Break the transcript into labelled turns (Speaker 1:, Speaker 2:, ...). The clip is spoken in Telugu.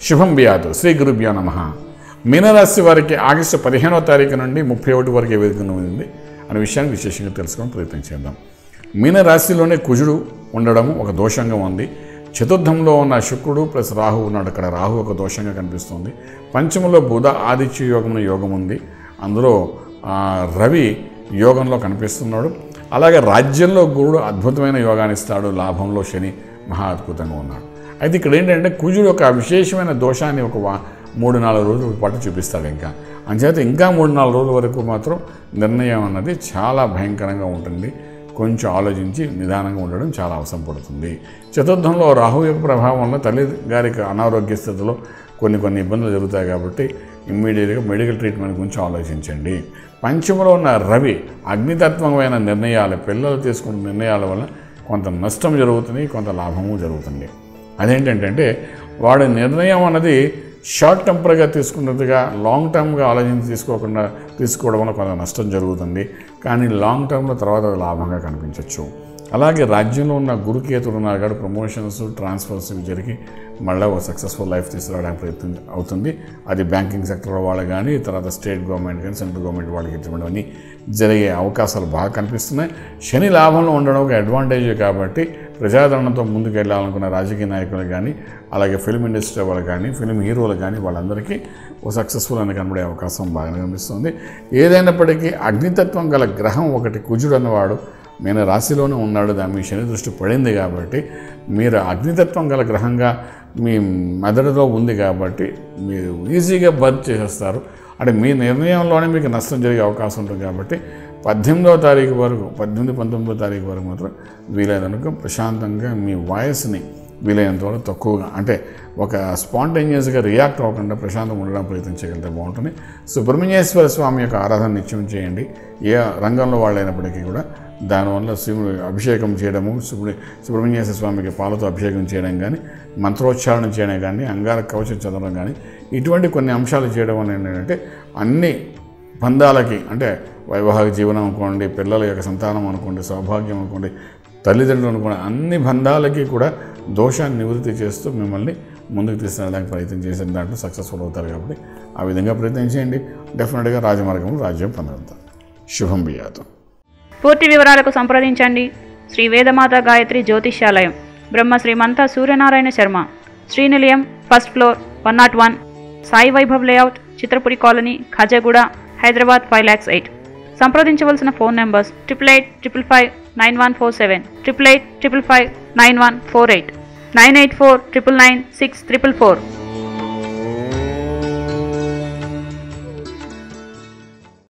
Speaker 1: శుభం బియాదు శ్రీ గురుభ్యో నమ మీనరాశి వారికి ఆగస్టు పదిహేనవ తారీఖు నుండి ముప్పై ఒకటి వరకు ఏ విధంగా ఉంది అనే విషయాన్ని విశేషంగా తెలుసుకోవడం ప్రయత్నం చేద్దాం మీనరాశిలోనే కుజుడు ఉండడం ఒక దోషంగా ఉంది చతుర్థంలో ఉన్న శుక్రుడు ప్లస్ రాహు ఉన్నాడు అక్కడ రాహు ఒక దోషంగా కనిపిస్తుంది పంచమంలో బుధ ఆదిత్య యోగం యోగం ఉంది అందులో ఆ, రవి యోగంలో కనిపిస్తున్నాడు అలాగే రాజ్యంలో గురుడు అద్భుతమైన యోగాన్ని ఇస్తాడు లాభంలో శని మహా అద్భుతంగా ఉన్నాడు అయితే ఇక్కడ ఏంటంటే కుజుడు ఒక విశేషమైన దోషాన్ని ఒక వా- మూడు నాలుగు రోజుల పాటు చూపిస్తాడు ఇంకా అంచేత ఇంకా మూడు నాలుగు రోజుల వరకు మాత్రం నిర్ణయం అన్నది చాలా భయంకరంగా ఉంటుంది కొంచెం ఆలోచించి నిదానంగా ఉండడం చాలా అవసరం పడుతుంది చతుర్థంలో రాహు యొక్క ప్రభావం వల్ల తల్లి గారికి అనారోగ్య స్థితిలో కొన్ని కొన్ని ఇబ్బందులు జరుగుతాయి కాబట్టి ఇమ్మీడియట్గా మెడికల్ ట్రీట్మెంట్ గురించి ఆలోచించండి పంచమలో ఉన్న రవి అగ్నితత్వమైన నిర్ణయాలు పిల్లలు తీసుకున్న నిర్ణయాల వల్ల కొంత నష్టం జరుగుతుంది కొంత లాభము జరుగుతుంది అదేంటంటే వాడి నిర్ణయం అన్నది షార్ట్ టెంపర్గా తీసుకున్నట్టుగా లాంగ్ టర్మ్గా ఆలోచించి తీసుకోకుండా తీసుకోవడం వల్ల కొంత నష్టం జరుగుతుంది కానీ లాంగ్ టర్మ్లో తర్వాత అది లాభంగా కనిపించవచ్చు అలాగే రాజ్యంలో ఉన్న గురుకేతుడు ఉన్నారు కాబట్టి ప్రమోషన్స్ ట్రాన్స్ఫర్స్ ఇవి జరిగి మళ్ళీ ఒక సక్సెస్ఫుల్ లైఫ్ తీసుకురావడానికి ప్రయత్నం అవుతుంది అది బ్యాంకింగ్ సెక్టర్ వాళ్ళు కానీ తర్వాత స్టేట్ గవర్నమెంట్ కానీ సెంట్రల్ గవర్నమెంట్ వాళ్ళకి ఇటువంటి అన్నీ జరిగే అవకాశాలు బాగా కనిపిస్తున్నాయి శని లాభంలో ఉండడం ఒక అడ్వాంటేజ్ కాబట్టి ప్రజాదరణతో ముందుకు వెళ్ళాలనుకున్న రాజకీయ నాయకులు కానీ అలాగే ఫిల్మ్ ఇండస్ట్రీ వాళ్ళు కానీ ఫిల్మ్ హీరోలు కానీ వాళ్ళందరికీ ఒక సక్సెస్ఫుల్ అని కనబడే అవకాశం బాగా కనిపిస్తుంది ఏదైనప్పటికీ అగ్నితత్వం గల గ్రహం ఒకటి కుజుడు అన్నవాడు నేను రాశిలోనే ఉన్నాడు దాని మీ శని దృష్టి పడింది కాబట్టి మీరు అగ్నితత్వం గల గ్రహంగా మీ మెదడులో ఉంది కాబట్టి మీరు ఈజీగా బర్త్ చేసేస్తారు అంటే మీ నిర్ణయంలోనే మీకు నష్టం జరిగే అవకాశం ఉంటుంది కాబట్టి పద్దెనిమిదవ తారీఖు వరకు పద్దెనిమిది పంతొమ్మిదో తారీఖు వరకు మాత్రం వీలైనందుకు ప్రశాంతంగా మీ వాయిస్ని వీలైనంత వరకు తక్కువగా అంటే ఒక స్పాంటేనియస్గా రియాక్ట్ అవ్వకుండా ప్రశాంతంగా ఉండడం ప్రయత్నం చేయగలిగితే బాగుంటుంది సుబ్రహ్మణ్యేశ్వర స్వామి యొక్క ఆరాధన నిత్యం చేయండి ఏ రంగంలో వాళ్ళైనప్పటికీ కూడా దానివల్ల శివుడు అభిషేకం చేయడము శివుడి సుబ్రహ్మణ్యేశ్వర స్వామికి పాలతో అభిషేకం చేయడం కానీ మంత్రోచ్చారణ చేయడం కానీ అంగార కవచం చదవడం కానీ ఇటువంటి కొన్ని అంశాలు చేయడం వల్ల ఏంటంటే అన్ని బంధాలకి అంటే వైవాహిక జీవనం అనుకోండి పిల్లల యొక్క సంతానం అనుకోండి సౌభాగ్యం అనుకోండి తల్లిదండ్రులు అనుకోండి అన్ని బంధాలకి కూడా దోషాన్ని నివృత్తి చేస్తూ మిమ్మల్ని ముందుకు తీసుకెళ్ళడానికి ప్రయత్నం చేసిన దాంట్లో సక్సెస్ఫుల్ అవుతారు కాబట్టి ఆ విధంగా ప్రయత్నం చేయండి డెఫినెట్గా రాజమార్గంలో రాజ్యం పొందగలుగుతారు శుభం బియాతం
Speaker 2: పూర్తి వివరాలకు సంప్రదించండి Shri Vedamata Gayatri Jyotishyalayam Brahma Srimantha Suryanarayana Sharma Srinilayam first floor one naught one Sai Vaibhav layout Chitrapuri colony Khajaguda Hyderabad five lakhs eight సంప్రదించవలసిన phone numbers triple eight triple five nine one four seven triple eight triple five nine one four eight nine eight four triple nine six triple four